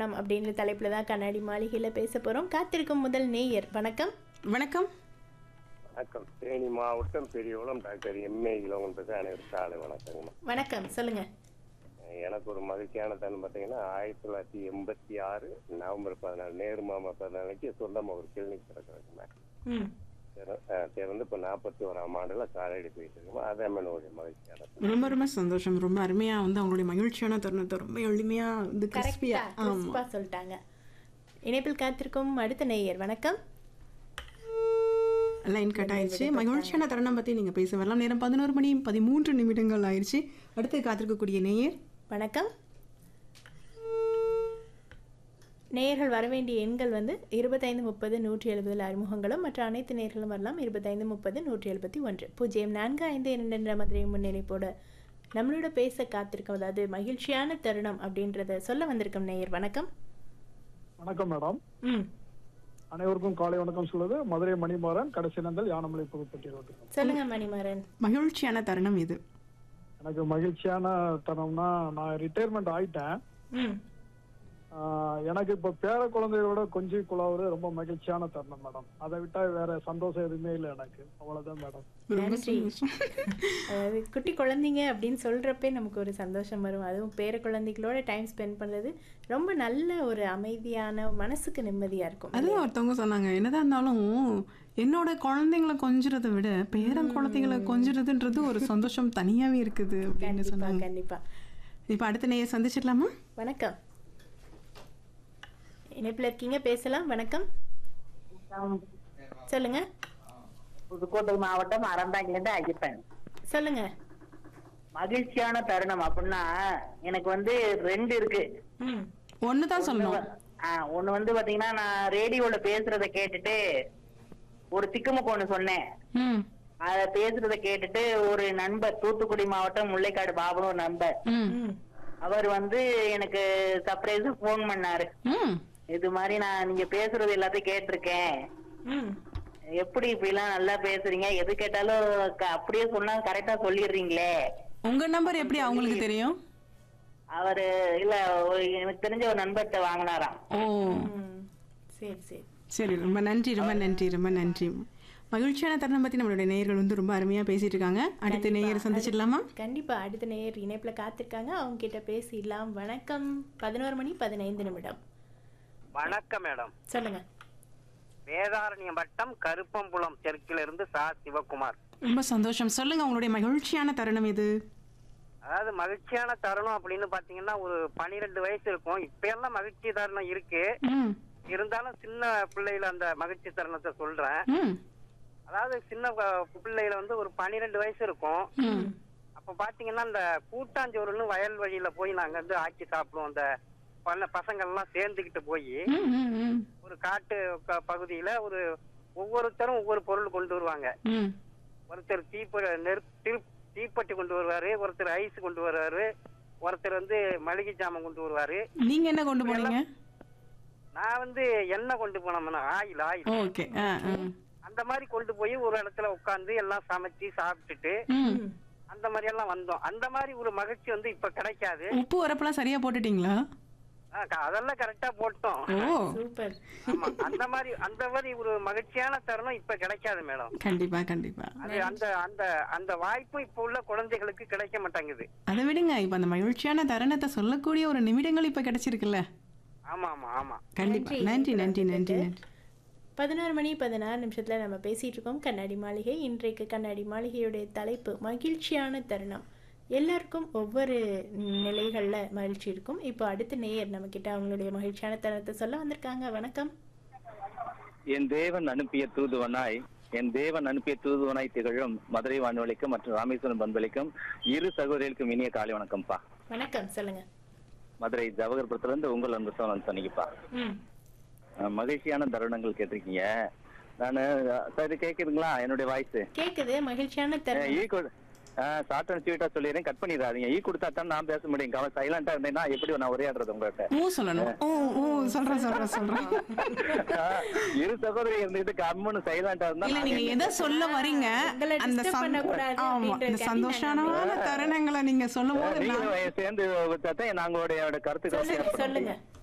தருணம் அப்படின்ற தலைப்பில் தான் கண்ணாடி மாளிகையில் பேச போகிறோம் காத்திருக்கும் முதல் நேயர் வணக்கம் வணக்கம் வணக்கம் தேனி மாவட்டம் பெரியகுளம் டாக்டர் எம்ஏ இளவன் பேச அனைவரும் காலை வணக்கங்கம்மா வணக்கம் சொல்லுங்கள் எனக்கு ஒரு மகிழ்ச்சியான தருணம் பார்த்தீங்கன்னா ஆயிரத்தி தொள்ளாயிரத்தி எண்பத்தி ஆறு நவம்பர் பதினாலு நேரு மாமா பதினாலுக்கு சொந்தமாக ஒரு கிளினிக் திறக்கிறதுக்குமா ம் திறந்து இப்போ நாற்பத்தி ஓராம் ஆண்டுல காலடி போயிட்டு இருக்குமா அதான் என்னுடைய மகிழ்ச்சியான தருணம். ரொம்ப ரொம்ப சந்தோஷம் ரொம்ப அருமையா வந்து அவங்களுடைய மகிழ்ச்சியான தருணத்தை ரொம்ப எளிமையா வந்து கிறிஸ்பியா கரெக்டாக ஆமா கிறிஸ்பாக சொல்லிட்டாங்க இணைப்பில் காத்திருக்கும் அடுத்த நேயர் வணக்கம் லைன் கட் ஆயிடுச்சு மகிழ்ச்சியான தருணம் பத்தி நீங்க பேச வரலாம் நேரம் பதினோரு மணி பதிமூன்று நிமிடங்கள் ஆயிடுச்சு அடுத்து காத்திருக்கக்கூடிய நேயர் வணக்கம் நேயர்கள் வரவேண்டிய எண்கள் வந்து இருபத்தைந்து முப்பது நூற்றி எழுபதில் அறிமுகங்களும் மற்ற அனைத்து நேர்களும் வரலாம் இருபத்தைந்து முப்பது நூற்றி எழுபத்தி ஒன்று பூஜ்ஜியம் நான்கு ஐந்து இரண்டு என்ற மதுரை முன்னிலைப்போட நம்மளோட பேச காத்திருக்கும் அதாவது மகிழ்ச்சியான தருணம் அப்படின்றத சொல்ல வந்திருக்கும் நேயர் வணக்கம் வணக்கம் மேடம் ம் அனைவருக்கும் காலை வணக்கம் சொல்லுது மதுரை மணிமாறன் கடைசி நந்தல் யானமலை புதுப்பட்டி ரோட்டு சொல்லுங்க மணிமாறன் மகிழ்ச்சியான தருணம் இது எனக்கு மகிழ்ச்சியான தருணம்னா நான் ரிட்டையர்மெண்ட் ஆயிட்டேன் ம் ஆஹ் எனக்கு இப்ப பேர குழந்தைகளோட கொஞ்சி குழாவது ரொம்ப மகிழ்ச்சியான தருணம் மேடம் அதை விட்டா வேற சந்தோஷம் எதுவுமே இல்லை எனக்கு அவ்வளவுதான் மேடம் ரொம்ப நன்றி. சந்தோஷம் அதாவது குட்டி குழந்தைங்க அப்படின்னு சொல்கிறப்பே நமக்கு ஒரு சந்தோஷம் வரும் அதுவும் பேர குழந்தைகளோட டைம் ஸ்பெண்ட் பண்ணுறது ரொம்ப நல்ல ஒரு அமைதியான மனசுக்கு நிம்மதியாக இருக்கும் அதுவும் ஒருத்தவங்க சொன்னாங்க என்னதான் இருந்தாலும் என்னோட குழந்தைங்களை கொஞ்சறதை விட பேரன் குழந்தைங்களை கொஞ்சறதுன்றது ஒரு சந்தோஷம் தனியாவே இருக்குது அப்படின்னு கண்டிப்பாக சொன்னாங்க கண்டிப்பாக இப்போ அடுத்த நேயர் சந்திச்சிடலாமா வணக்கம் இணைப்பில் இருக்கீங்க பேசலாம் வணக்கம் சொல்லுங்க புதுக்கோட்டை மாவட்டம் அறந்தாங்கிலிருந்து ஐயப்பன் சொல்லுங்க மகிழ்ச்சியான தருணம் அப்படின்னா எனக்கு வந்து ரெண்டு இருக்கு ம் ஒன்று தான் சொல்லணும் ஆ, ஒண்ணு வந்து பாத்தீங்கன்னா நான் ரேடியோல பேசுறத கேட்டுட்டு ஒரு திக்குமுக்கு ஒண்ணு சொன்னேன் ம் அத பேசுறத கேட்டுட்டு ஒரு நண்பர் தூத்துக்குடி மாவட்டம் முல்லைக்காடு பாபுன்னு ஒரு நண்பர் ம் ம் அவர் வந்து எனக்கு சர்ப்ரைஸா போன் பண்ணாரு ம் இது மாதிரி நான் நீங்க பேசுறது எல்லாத்தையும் கேட்டிருக்கேன் ம் எப்படி இப்படி எல்லாம் நல்லா பேசுறீங்க எது கேட்டாலும் க- அப்படியே சொன்னா கரெக்டா சொல்லிடுறீங்களே உங்க நம்பர் எப்படி அவங்களுக்கு தெரியும் அவரு இல்ல ஒரு எனக்கு தெரிஞ்ச ஒரு நண்பர்கிட்ட வாங்கினாராம் ஓ ம் சரி சரி சரி ரொம்ப நன்றி ரொம்ப நன்றி ரொம்ப நன்றி மகிழ்ச்சியான தருணம் பத்தி நம்மளுடைய நேயர்கள் வந்து ரொம்ப அருமையா பேசிட்டு இருக்காங்க அடுத்த நேயர் சந்திச்சிடலாமா கண்டிப்பா அடுத்த நேயர் இணைப்பில் காத்திருக்காங்க அவங்க கிட்ட பேசிடலாம் வணக்கம் பதினோரு மணி பதினைந்து நிமிடம் வணக்கம் மேடம் சொல்லுங்க வேதாரண்யம் வட்டம் கருப்பம்புலம் தெற்கிலிருந்து சா சிவகுமார் ரொம்ப சந்தோஷம் சொல்லுங்க உங்களுடைய மகிழ்ச்சியான தருணம் இது அதாவது மகிழ்ச்சியான தருணம் அப்படின்னு பாத்தீங்கன்னா ஒரு பனிரெண்டு வயசு இருக்கும் இப்ப எல்லாம் மகிழ்ச்சி தருணம் இருக்கு ம் இருந்தாலும் சின்ன பிள்ளையில அந்த மகிழ்ச்சி தருணத்தை சொல்றேன் ம் அதாவது சின்ன ப- பிள்ளையில வந்து ஒரு பனிரெண்டு வயசு இருக்கும் ம் அப்ப பாத்தீங்கன்னா இந்த கூட்டாஞ்சோறுன்னு வயல் வழியில போய் நாங்க வந்து ஆக்கி சாப்பிடுவோம் அந்த பல பசங்க எல்லாம் சேர்ந்துக்கிட்டு போய் ம், ம், ம், ஒரு காட்டு க- பகுதியில ஒரு ஒவ்வொருத்தரும் ஒவ்வொரு பொருள் கொண்டு வருவாங்க ம். ஒருத்தர் தீப்ப நெருப் தீ- தீப்பெட்டி கொண்டு வருவாரு ஒருத்தர் ஐஸ் கொண்டு வருவாரு ஒருத்தர் வந்து மளிகை ஜாமான் கொண்டு வருவாரு நீங்க என்ன கொண்டு போனீங்க நான் வந்து எண்ணெய் கொண்டு போனோம்னா ஆயில் ஆயில் ஓகே ஆ ஆ. அந்த மாதிரி கொண்டு போய் ஒரு இடத்துல உட்கார்ந்து எல்லாம் சமைச்சு சாப்பிட்டுட்டு ம் அந்த மாதிரி எல்லாம் வந்தோம் அந்த மாதிரி ஒரு மகிழ்ச்சி வந்து இப்ப கிடைக்காது உப்பு உரப்பெல்லாம் சரியா போட்டுட்டீங்களா ஆ, க- அதெல்லாம் கரெக்டா போட்டோம் ஓ சூப்பர் ஆமா அந்த மாதிரி அந்த மாதிரி ஒரு மகிழ்ச்சியான தருணம் இப்ப கிடைக்காது மேடம் கண்டிப்பா கண்டிப்பா அது அந்த அந்த அந்த வாய்ப்பும் இப்ப உள்ள குழந்தைகளுக்கு கிடைக்க மாட்டேங்குது அதை விடுங்க இப்ப அந்த மகிழ்ச்சியான தருணத்தை சொல்லக்கூடிய ஒரு நிமிடங்கள் இப்ப கிடைச்சிருக்குல்ல ஆமா ஆமா ஆமா கண்டிப்பா நன்றி நன்றி நன்றி நன்றி பதினோரு மணி பதினாறு நிமிஷத்துல நம்ம பேசிட்டு இருக்கோம் கண்ணாடி மாளிகை இன்றைக்கு கண்ணாடி மாளிகையுடைய தலைப்பு மகிழ்ச்சியான தருணம் எல்லாருக்கும் ஒவ்வொரு நிலைகளில் மகிழ்ச்சி இருக்கும் இப்போ அடுத்த நேயர் நம்மக்கிட்ட அவங்களுடைய மகிழ்ச்சியான தருணத்தை சொல்ல வந்திருக்காங்க வணக்கம் என் தேவன் அனுப்பிய தூதுவனாய் என் தேவன் அனுப்பிய தூதுவனாய் திகழும் மதுரை வானொலிக்கும் மற்றும் ராமேஸ்வரம் பண்பலிக்கும் இரு சகோதரிகளுக்கும் இனிய காலை வணக்கம்ப்பா வணக்கம் சொல்லுங்க மதுரை ஜவஹர்புரத்துல இருந்து உங்கள் அன்பு சோழன் சொன்னீங்கப்பா ம் அஹ் மகிழ்ச்சியான தருணங்கள் கேட்டிருக்கீங்க நானு அஹ் சரி கேக்குதுங்களா என்னுடைய வாய்ஸ் கேக்குது மகிழ்ச்சியான தருணம் ஈ கொடு ஷார்ட் அண்ட் ஸ்வீட்டா சொல்லிடுறேன் கட் பண்ணிடாதீங்க ஈ கொடுத்தா தான் நான் பேச முடியும் கவனம் சைலண்டா இருந்தேன்னா எப்படி நான் உரையாடுறது உங்கள்கிட்ட ஊ சொல்லணும் ஊ ஊ சொல்றேன் சொல்றேன் சொல்றேன் அஹ் இரு சகோதரி இருந்துட்டு கம்முன்னு சைலண்டா இருந்தா இல்ல நீங்க எதை சொல்ல வரீங்க உங்களை அந்த disturb சந்தோ- பண்ணக்கூடாது ஆமா இந்த அப்படின்றதுக்காண்டி சந்தோஷமான தருணங்களை நீங்க சொல்லும் போது நான் நீங்களும் சேர்ந்து கொடுத்தா நாங்களுடைய கருத்துக்களை சொல்லுங்க share பண்ண சொல்லுங்க முடியும்.